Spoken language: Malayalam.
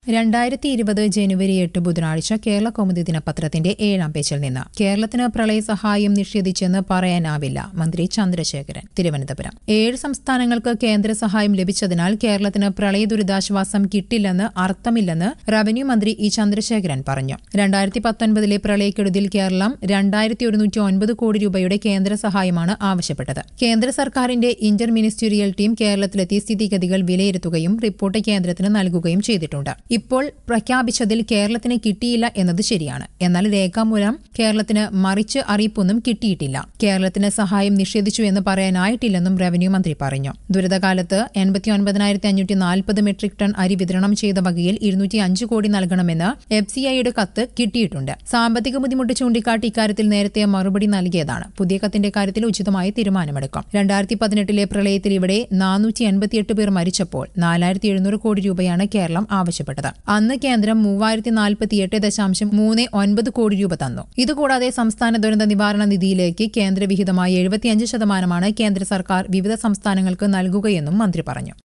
രണ്ടായിരത്തി ഇരുപത് ജനുവരി എട്ട് ബുധനാഴ്ച കേരള കൗമുദി ദിനപത്രത്തിന്റെ ഏഴാം പേജിൽ നിന്ന് കേരളത്തിന് പ്രളയ സഹായം നിഷേധിച്ചെന്ന് പറയാനാവില്ല മന്ത്രി ചന്ദ്രശേഖരൻ തിരുവനന്തപുരം ഏഴ് സംസ്ഥാനങ്ങൾക്ക് കേന്ദ്ര സഹായം ലഭിച്ചതിനാൽ കേരളത്തിന് പ്രളയ ദുരിതാശ്വാസം കിട്ടില്ലെന്ന് അർത്ഥമില്ലെന്ന് റവന്യൂ മന്ത്രി ഇ ചന്ദ്രശേഖരൻ പറഞ്ഞു രണ്ടായിരത്തി പത്തൊൻപതിലെ പ്രളയക്കെടുതിയിൽ കേരളം രണ്ടായിരത്തി ഒരുന്നൂറ്റി ഒൻപത് കോടി രൂപയുടെ കേന്ദ്ര സഹായമാണ് ആവശ്യപ്പെട്ടത് കേന്ദ്ര സർക്കാരിന്റെ ഇന്റർ മിനിസ്റ്റീരിയൽ ടീം കേരളത്തിലെത്തി സ്ഥിതിഗതികൾ വിലയിരുത്തുകയും റിപ്പോർട്ട് കേന്ദ്രത്തിന് നൽകുകയും ചെയ്തിട്ടുണ്ട് ഇപ്പോൾ പ്രഖ്യാപിച്ചതിൽ കേരളത്തിന് കിട്ടിയില്ല എന്നത് ശരിയാണ് എന്നാൽ രേഖാമൂലം കേരളത്തിന് മറിച്ച് അറിയിപ്പൊന്നും കിട്ടിയിട്ടില്ല കേരളത്തിന് സഹായം നിഷേധിച്ചു എന്ന് പറയാനായിട്ടില്ലെന്നും റവന്യൂ മന്ത്രി പറഞ്ഞു ദുരിതകാലത്ത് എൺപത്തിയൊൻപതിനായിരത്തി അഞ്ഞൂറ്റി നാൽപ്പത് മെട്രിക് ടൺ അരി വിതരണം ചെയ്ത വകയിൽ ഇരുന്നൂറ്റി അഞ്ച് കോടി നൽകണമെന്ന് എഫ് സി ഐയുടെ കത്ത് കിട്ടിയിട്ടുണ്ട് സാമ്പത്തിക ബുദ്ധിമുട്ട് ചൂണ്ടിക്കാട്ടി ഇക്കാര്യത്തിൽ നേരത്തെ മറുപടി നൽകിയതാണ് പുതിയ കത്തിന്റെ കാര്യത്തിൽ ഉചിതമായ തീരുമാനമെടുക്കും രണ്ടായിരത്തി പതിനെട്ടിലെ പ്രളയത്തിൽ ഇവിടെ നാനൂറ്റി എൺപത്തിയെട്ട് പേർ മരിച്ചപ്പോൾ നാലായിരത്തി എഴുന്നൂറ് കോടി രൂപയാണ് കേരളം ആവശ്യപ്പെട്ടത് അന്ന് കേന്ദ്രം മൂവായിരത്തി നാൽപ്പത്തിയെട്ട് ദശാംശം മൂന്ന് ഒൻപത് കോടി രൂപ തന്നു ഇതുകൂടാതെ സംസ്ഥാന ദുരന്ത നിവാരണ നിധിയിലേക്ക് കേന്ദ്ര വിഹിതമായ എഴുപത്തിയഞ്ച് ശതമാനമാണ് കേന്ദ്ര സർക്കാർ വിവിധ സംസ്ഥാനങ്ങൾക്ക് നൽകുകയെന്നും മന്ത്രി പറഞ്ഞു